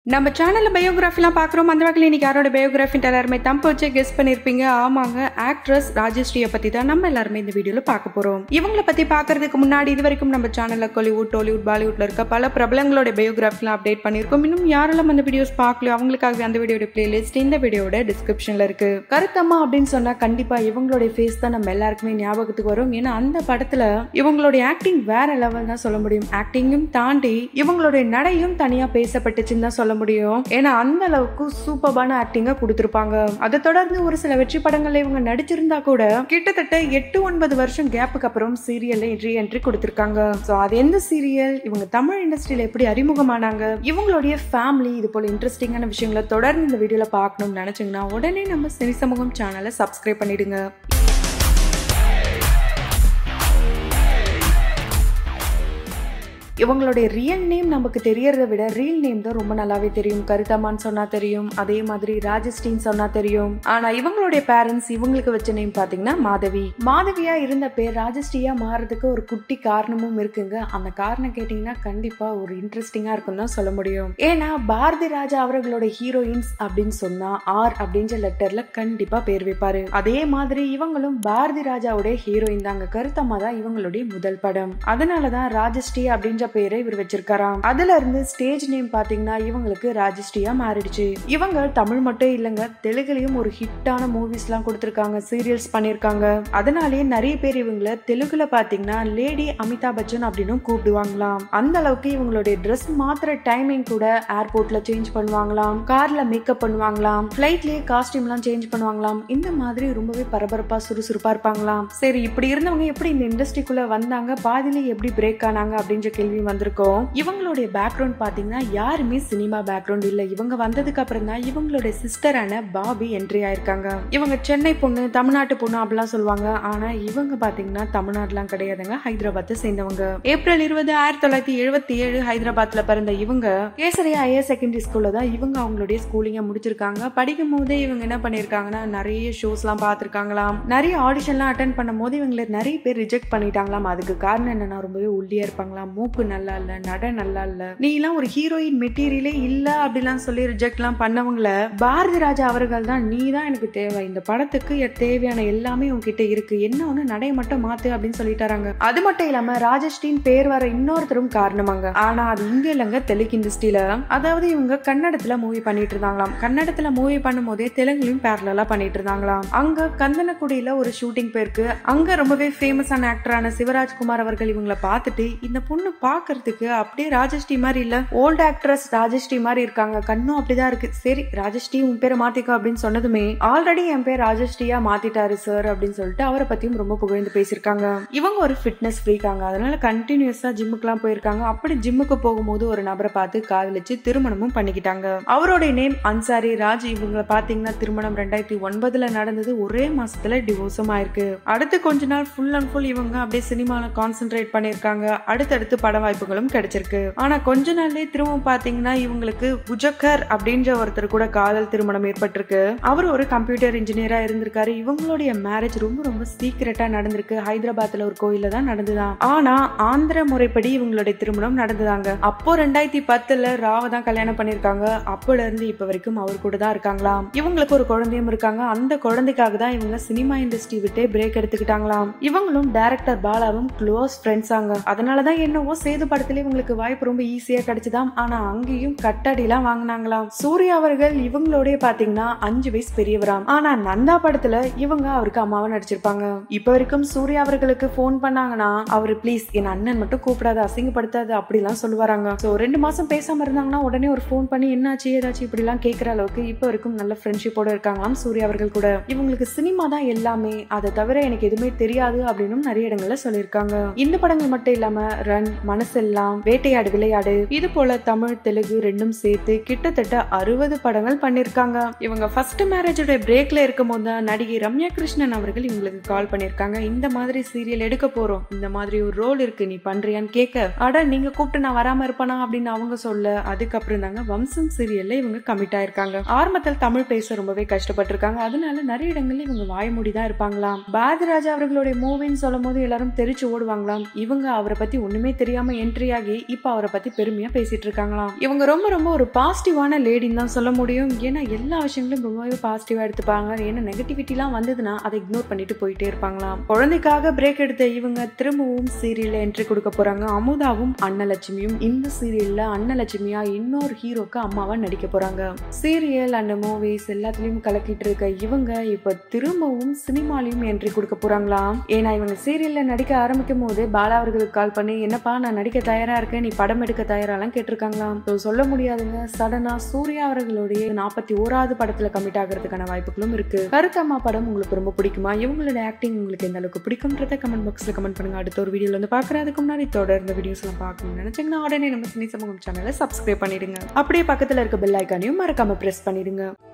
நம்ம சேனல்ல பயோகிராஃபிலாம் பார்க்குறோம் அந்த வகையில் இன்னைக்கு யாரோட பயோகிராஃபின்ட்டு எல்லாருமே தம்பு வச்சு கெஸ் பண்ணியிருப்பீங்க ஆமாங்க ஆக்ட்ரஸ் ராஜஸ்ரீயை பற்றி தான் நம்ம எல்லாருமே இந்த வீடியோவில் பார்க்க போகிறோம் இவங்களை பற்றி பார்க்கறதுக்கு முன்னாடி இது வரைக்கும் நம்ம சேனலில் கோலிவுட் டோலிவுட் பாலிவுட்ல இருக்க பல பிரபலங்களோட பயோகிராஃபிலாம் அப்டேட் பண்ணியிருக்கோம் இன்னும் யாரெல்லாம் அந்த வீடியோஸ் பார்க்கல அவங்களுக்காகவே அந்த வீடியோட பிளேலிஸ்ட் இந்த வீடியோட டிஸ்கிரிப்ஷனில் இருக்கு கருத்தம்மா அப்படின்னு சொன்னால் கண்டிப்பாக இவங்களுடைய ஃபேஸ் தான் நம்ம எல்லாருக்குமே ஞாபகத்துக்கு வரும் ஏன்னா அந்த படத்தில் இவங்களுடைய ஆக்டிங் வேற லெவல் தான் சொல்ல முடியும் ஆக்டிங்கும் தாண்டி இவங்களுடைய நடையும் தனியாக பேசப்பட்டுச்சுன்னு தான் சொல்ல முடியும் ஏன்னா அந்த அளவுக்கு சூப்பர்பான ஆக்டிங்கை கொடுத்துருப்பாங்க அதை தொடர்ந்து ஒரு சில வெற்றி படங்கள்ல இவங்க நடிச்சிருந்தா கூட கிட்டத்தட்ட எட்டு ஒன்பது வருஷம் கேப்புக்கு அப்புறம் சீரியல்ல ரீ என்ட்ரி கொடுத்துருக்காங்க ஸோ அது எந்த சீரியல் இவங்க தமிழ் இண்டஸ்ட்ரியில எப்படி அறிமுகமானாங்க இவங்களுடைய ஃபேமிலி இது போல இன்ட்ரெஸ்டிங்கான விஷயங்களை தொடர்ந்து இந்த வீடியோல பார்க்கணும்னு நினைச்சீங்கன்னா உடனே நம்ம சினி சமூகம் சேனலை சப்ஸ்கிரைப் பண்ணிடுங்க இவங்களுடைய ரியல் நேம் நமக்கு தெரியறத விட ரியல் நேம் தான் ரொம்ப நல்லாவே தெரியும் கருத்தம்மான்னு சொன்னா தெரியும் அதே மாதிரி ராஜஸ்ரீன்னு சொன்னா தெரியும் ஆனா இவங்களுடைய பேரண்ட்ஸ் இவங்களுக்கு வச்ச நேம் பாத்தீங்கன்னா மாதவி மாதவியா இருந்த பேர் ராஜஸ்ரீயா மாறதுக்கு ஒரு குட்டி காரணமும் இருக்குங்க அந்த காரணம் கேட்டீங்கன்னா கண்டிப்பா ஒரு இன்ட்ரெஸ்டிங்கா இருக்கும் தான் சொல்ல முடியும் ஏன்னா பாரதி ராஜா அவர்களோட ஹீரோயின்ஸ் அப்படின்னு சொன்னா ஆர் அப்படின்ற லெட்டர்ல கண்டிப்பா பேர் வைப்பாரு அதே மாதிரி இவங்களும் பாரதி ராஜாவுடைய ஹீரோயின் தாங்க கருத்தம்மா தான் இவங்களுடைய முதல் படம் அதனாலதான் ராஜஸ்ரீ அப்படின்ற பேரை இவர் வச்சிருக்காராம் அதுல இருந்து ஸ்டேஜ் நேம் பாத்தீங்கன்னா இவங்களுக்கு ராஜஸ்ரீயா மாறிடுச்சு இவங்க தமிழ் மட்டும் இல்லைங்க தெலுங்குலயும் ஒரு ஹிட்டான மூவிஸ் எல்லாம் கொடுத்திருக்காங்க சீரியல்ஸ் பண்ணிருக்காங்க அதனாலேயே நிறைய பேர் இவங்கள தெலுங்குல பாத்தீங்கன்னா லேடி அமிதாப் பச்சன் அப்படின்னு கூப்பிடுவாங்களாம் அந்த அளவுக்கு இவங்களுடைய ட்ரெஸ் மாத்திர டைமிங் கூட ஏர்போர்ட்ல சேஞ்ச் பண்ணுவாங்களாம் கார்ல மேக்கப் பண்ணுவாங்களாம் ஃபிளைட்லயே காஸ்டியூம் எல்லாம் சேஞ்ச் பண்ணுவாங்களாம் இந்த மாதிரி ரொம்பவே பரபரப்பா சுறுசுறுப்பா இருப்பாங்களாம் சரி இப்படி இருந்தவங்க எப்படி இந்த இண்டஸ்ட்ரிக்குள்ள வந்தாங்க பாதியிலே எப்படி பிரேக் ஆனாங்க அப்படின்ற கேள்வி வந்திருக்கோம் இவங்களுடைய பேக்ரவுண்ட் பாத்தீங்கன்னா யாருமே சினிமா பேக்ரவுண்ட் இல்ல இவங்க வந்ததுக்கு அப்புறம் தான் இவங்களுடைய சிஸ்டரான பாபி என்ட்ரி ஆயிருக்காங்க இவங்க சென்னை பொண்ணு தமிழ்நாட்டு பொண்ணு அப்படிலாம் சொல்லுவாங்க ஆனா இவங்க பாத்தீங்கன்னா தமிழ்நாடுலாம் கிடையாதுங்க ஹைதராபாத்தை சேர்ந்தவங்க ஏப்ரல் இருபது ஆயிரத்தி தொள்ளாயிரத்தி எழுபத்தி ஏழு ஹைதராபாத்ல பிறந்த இவங்க கேசரி ஹையர் செகண்டரி ஸ்கூல்ல தான் இவங்க அவங்களுடைய ஸ்கூலிங்க முடிச்சிருக்காங்க படிக்கும் போதே இவங்க என்ன பண்ணிருக்காங்கன்னா நிறைய ஷோஸ் எல்லாம் பார்த்திருக்காங்களாம் நிறைய ஆடிஷன்லாம் அட்டன் பண்ணும் போது இவங்களை நிறைய பேர் ரிஜெக்ட் பண்ணிட்டாங்களாம் அதுக்கு காரணம் என்னன்னா ரொம்பவே ஒல்லியா இருப்பாங்களாம் மூக்கு நல்லா இல்ல நட நல்லா இல்ல நீ எல்லாம் ஒரு ஹீரோயின் மெட்டீரியலே இல்ல அப்படிலாம் சொல்லி ரிஜெக்ட் எல்லாம் பண்ணவங்கள பாரதி ராஜா அவர்கள் தான் நீ தான் எனக்கு தேவை இந்த படத்துக்கு எ- தேவையான எல்லாமே உன்கிட்ட இருக்கு என்ன ஒண்ணு நடை மட்டும் மாத்து அப்படின்னு சொல்லிட்டாராங்க அது மட்டும் இல்லாம ராஜஸ்ரீன் பேர் வர இன்னொருத்தரும் காரணமாங்க ஆனா அது இங்க இல்லைங்க தெலுங்கு இண்டஸ்ட்ரியில அதாவது இவங்க கன்னடத்துல மூவி பண்ணிட்டு இருந்தாங்களாம் கன்னடத்துல மூவி பண்ணும் போதே தெலுங்குலயும் பேரலா பண்ணிட்டு இருந்தாங்களாம் அங்க கந்தனக்குடியில ஒரு ஷூட்டிங் போயிருக்கு அங்க ரொம்பவே ஃபேமஸான ஆக்டரான சிவராஜ்குமார் அவர்கள் இவங்கள பார்த்துட்டு இந்த பொண்ணு பாக்குறதுக்கு அப்படியே ராஜஸ்ரீ மாதிரி இல்ல ஓல்ட் ஆக்ட்ரஸ் ராஜஸ்ரீ மாதிரி இருக்காங்க கண்ணும் அப்படிதான் இருக்கு சரி ராஜஸ்ரீ உன் பேரை மாத்திக்கோ அப்படின்னு சொன்னதுமே ஆல்ரெடி என் பேர் ராஜஸ்ரீயா மாத்திட்டாரு சார் அப்படின்னு சொல்லிட்டு அவரை பத்தியும் ரொம்ப புகழ்ந்து பேசியிருக்காங்க இவங்க ஒரு ஃபிட்னஸ் ஃப்ரீக்காங்க அதனால கண்டினியூஸா ஜிம்முக்குலாம் போயிருக்காங்க அப்படி ஜிம்முக்கு போகும்போது ஒரு நபரை பார்த்து காதலிச்சு திருமணமும் பண்ணிக்கிட்டாங்க அவருடைய நேம் அன்சாரி ராஜ் இவங்களை பாத்தீங்கன்னா திருமணம் ரெண்டாயிரத்தி ஒன்பதுல நடந்தது ஒரே மாசத்துல டிவோர்ஸும் ஆயிருக்கு அடுத்து கொஞ்ச நாள் ஃபுல் அண்ட் ஃபுல் இவங்க அப்படியே சினிமால கான்சென்ட்ரேட் பண்ணிருக்காங்க அடுத்தடுத்து பட வாய்ப்புகளும் கிடைச்சிருக்கு ஆனா கொஞ்ச நாள்லயே திரும்ப பாத்தீங்கன்னா இவங்களுக்கு புஜக்கர் அப்படின்ற ஒருத்தர் கூட காதல் திருமணம் ஏற்பட்டிருக்கு அவர் ஒரு கம்ப்யூட்டர் இன்ஜினியரா இருந்திருக்காரு இவங்களுடைய மேரேஜ் ரொம்ப ரொம்ப சீக்கிரட்டா நடந்திருக்கு ஹைதராபாத்ல ஒரு கோயில்ல தான் நடந்துதான் ஆனா ஆந்திர முறைப்படி இவங்களுடைய திருமணம் நடந்ததாங்க அப்போ ரெண்டாயிரத்தி பத்துல ராவ தான் கல்யாணம் பண்ணிருக்காங்க அப்போல இருந்து இப்ப வரைக்கும் அவர் கூட தான் இருக்காங்களாம் இவங்களுக்கு ஒரு குழந்தையும் இருக்காங்க அந்த குழந்தைக்காக தான் இவங்க சினிமா இண்டஸ்ட்ரி விட்டே பிரேக் எடுத்துக்கிட்டாங்களாம் இவங்களும் டைரக்டர் பாலாவும் க்ளோஸ் ஃப்ரெண்ட்ஸ் ஆங்க அதனாலதான் என்னவோ சேது படத்துல இவங்களுக்கு வாய்ப்பு ரொம்ப ஈஸியா கிடைச்சுதாம் ஆனா அங்கேயும் கட்டடிலாம் வாங்கினாங்களாம் சூர்யா அவர்கள் இவங்களோடய பாத்தீங்கன்னா அஞ்சு வயசு பெரியவராம் ஆனா நந்தா படத்துல இவங்க அவருக்கு அம்மாவை நடிச்சிருப்பாங்க இப்ப வரைக்கும் சூர்யா அவர்களுக்கு ஃபோன் பண்ணாங்கன்னா அவரு ப்ளீஸ் என் அண்ணன் மட்டும் கூப்பிடாத அசிங்கப்படுத்தாது அப்படிலாம் சொல்லுவாராங்க சோ ரெண்டு மாசம் பேசாம இருந்தாங்கன்னா உடனே ஒரு ஃபோன் பண்ணி என்னாச்சு ஏதாச்சும் இப்படி எல்லாம் கேட்கற அளவுக்கு இப்ப வரைக்கும் நல்ல ஃப்ரெண்ட்ஷிப்போட இருக்காங்களாம் சூர்யா அவர்கள் கூட இவங்களுக்கு சினிமா தான் எல்லாமே அதை தவிர எனக்கு எதுவுமே தெரியாது அப்படின்னு நிறைய இடங்கள்ல சொல்லியிருக்காங்க இந்த படங்கள் மட்டும் இல்லாம ரன் மனசெல்லாம் வேட்டையாடு விளையாடு இது போல தமிழ் தெலுங்கு ரெண்டும் சேர்த்து கிட்டத்தட்ட அறுபது படங்கள் பண்ணிருக்காங்க இவங்க ஃபர்ஸ்ட் மேரேஜோட பிரேக்ல இருக்கும் போது தான் நடிகை ரம்யா கிருஷ்ணன் அவர்கள் இவங்களுக்கு கால் பண்ணிருக்காங்க இந்த மாதிரி சீரியல் எடுக்க போறோம் இந்த மாதிரி ஒரு ரோல் இருக்கு நீ பண்றியான்னு கேட்க அட நீங்க கூப்பிட்டு நான் வராம இருப்பனா அப்படின்னு அவங்க சொல்ல அதுக்கப்புறம் தாங்க வம்சம் சீரியல்ல இவங்க கமிட் ஆயிருக்காங்க ஆரம்பத்தில் தமிழ் பேச ரொம்பவே கஷ்டப்பட்டிருக்காங்க அதனால நிறைய இடங்கள்ல இவங்க வாய்மூடி தான் இருப்பாங்களாம் பாரதிராஜா அவர்களுடைய மூவின்னு சொல்லும் போது எல்லாரும் தெரிச்சு ஓடுவாங்களாம் இவங்க அவரை பத்தி ஒண்ணுமே தெரியாம தெரியாம என்ட்ரி ஆகி இப்ப அவரை பத்தி பெருமையா பேசிட்டு இருக்காங்களாம் இவங்க ரொம்ப ரொம்ப ஒரு பாசிட்டிவான லேடின்னு தான் சொல்ல முடியும் ஏன்னா எல்லா விஷயங்களும் ரொம்பவே பாசிட்டிவா எடுத்துப்பாங்க ஏன்னா நெகட்டிவிட்டிலாம் வந்ததுன்னா அதை இக்னோர் பண்ணிட்டு போயிட்டே இருப்பாங்களாம் குழந்தைக்காக பிரேக் எடுத்த இவங்க திரும்பவும் சீரியல்ல என்ட்ரி கொடுக்க போறாங்க அமுதாவும் அன்னலட்சுமியும் இந்த சீரியல்ல அன்னலட்சுமியா இன்னொரு ஹீரோக்கு அம்மாவா நடிக்க போறாங்க சீரியல் அண்ட் மூவிஸ் எல்லாத்துலயும் கலக்கிட்டு இருக்க இவங்க இப்ப திரும்பவும் சினிமாலையும் என்ட்ரி கொடுக்க போறாங்களாம் ஏன்னா இவங்க சீரியல்ல நடிக்க ஆரம்பிக்கும் போது பாலா அவர்களுக்கு கால் பண்ணி என்னப்பா நான் நடிக்க தயாரா இருக்கேன் நீ படம் எடுக்க தயாராலாம் கேட்டிருக்காங்களாம் So, சொல்ல முடியாதுங்க சடனா சூர்யா அவர்களுடைய நாற்பத்தி ஓராவது படத்துல கமிட் ஆகிறதுக்கான வாய்ப்புகளும் இருக்கு கருத்தம்மா படம் உங்களுக்கு ரொம்ப பிடிக்குமா இவங்களோட ஆக்டிங் உங்களுக்கு எந்த அளவுக்கு பிடிக்கும்ன்றத கமெண்ட் பாக்ஸ்ல கமெண்ட் பண்ணுங்க அடுத்த ஒரு வீடியோல வந்து பாக்குறதுக்கு முன்னாடி தொடர்ந்து வீடியோஸ் எல்லாம் பார்க்கணும்னு நினைச்சீங்கன்னா உடனே நம்ம சினி சமூகம் சேனலை சப்ஸ்கிரைப் பண்ணிடுங்க அப்படியே பக்கத்துல இருக்க பெல் ஐக்கானையும் மறக்காம பிரஸ் பண்ணிடுங்க